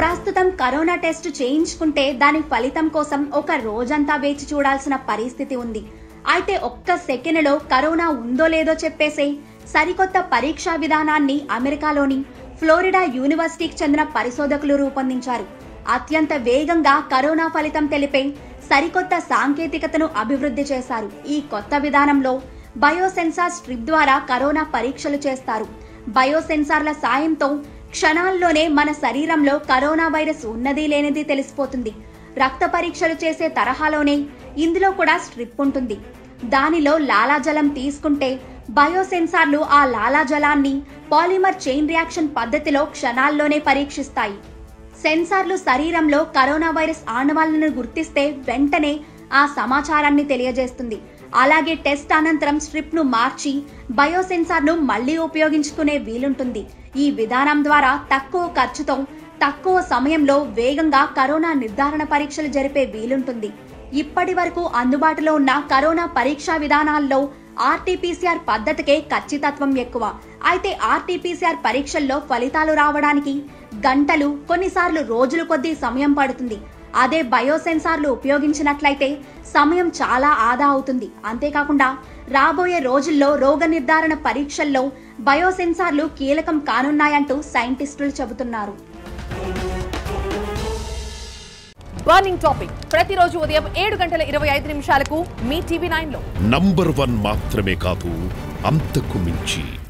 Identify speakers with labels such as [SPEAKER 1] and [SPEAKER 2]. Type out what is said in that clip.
[SPEAKER 1] ప్రస్తుతం corona test చేయించుకుంటే దాని ఫలితం కోసం ఒక రోజంతా వేచి చూడాల్సిన పరిస్థితి ఉంది అయితే ఒక్క సెకండ్లో కరోనా ఉందో లేదో చెప్పేసే సరికొత్త పరీక్షా విధానాన్ని అమెరికాలోని ఫ్లోరిడా యూనివర్సిటీకి చెందిన పరిశోధకులు రూపొందించారు అత్యంత వేగంగా కరోనా ఫలితం తెలిపే సరికొత్త సాంకేతికతను అభివృద్ధి చేశారు ఈ కొత్త విధానంలో బయోసెన్సార్ స్ట్రిప్ ద్వారా కరోనా పరీక్షలు చేస్తారు బయోసెన్సార్ల సాయంతో క్షణాల్లోనే మన శరీరంలో కరోనా వైరస్ ఉన్నది లేనిది తెలిసిపోతుంది రక్త పరీక్షలు చేసే తరహాలోనే ఇందులో కూడా స్ట్రిప్ ఉంటుంది దానిలో లాలాజలం తీసుకుంటే బయోసెన్సార్లు ఆ లాలాజలాన్ని పాలిమర్ చైన్ రియాక్షన్ పద్ధతిలో క్షణాల్లోనే పరీక్షిస్తాయి సెన్సార్లు శరీరంలో కరోనా వైరస్ ఆనవాళ్లను గుర్తిస్తే వెంటనే ఆ సమాచారాన్ని తెలియజేస్తుంది అలాగే టెస్ట్ అనంతరం స్ట్రిప్ ను మార్చి బయోసెన్సార్ ను మళ్లీ ఉపయోగించుకునే వీలుంటుంది ఈ విధానం ద్వారా తక్కువ ఖర్చుతో తక్కువ సమయంలో వేగంగా కరోనా నిర్ధారణ పరీక్షలు జరిపే వీలుంటుంది ఇప్పటి వరకు అందుబాటులో ఉన్న కరోనా పరీక్షా విధానాల్లో ఆర్టీపీసీఆర్ పద్ధతికే ఖచ్చితత్వం ఎక్కువ అయితే ఆర్టీపీసీఆర్ పరీక్షల్లో ఫలితాలు రావడానికి గంటలు కొన్నిసార్లు రోజులు కొద్దీ సమయం పడుతుంది అదే బయోసెన్సార్లు ఉపయోగించినట్లయితే సమయం చాలా ఆదా అవుతుంది అంతేకాకుండా రాబోయే రోజుల్లో రోగ నిర్ధారణ పరీక్షల్లో బయోసెన్సార్లు కీలకం కానున్నాయంటూ సైంటిస్టులు చెబుతున్నారు
[SPEAKER 2] బర్నింగ్ టాపిక్ ప్రతిరోజు ఉదయం ఏడు గంటల ఇరవై ఐదు నిమిషాలకు మీ టీవీ నైన్ లో
[SPEAKER 3] నంబర్ వన్ మాత్రమే కాదు అంతకు మించి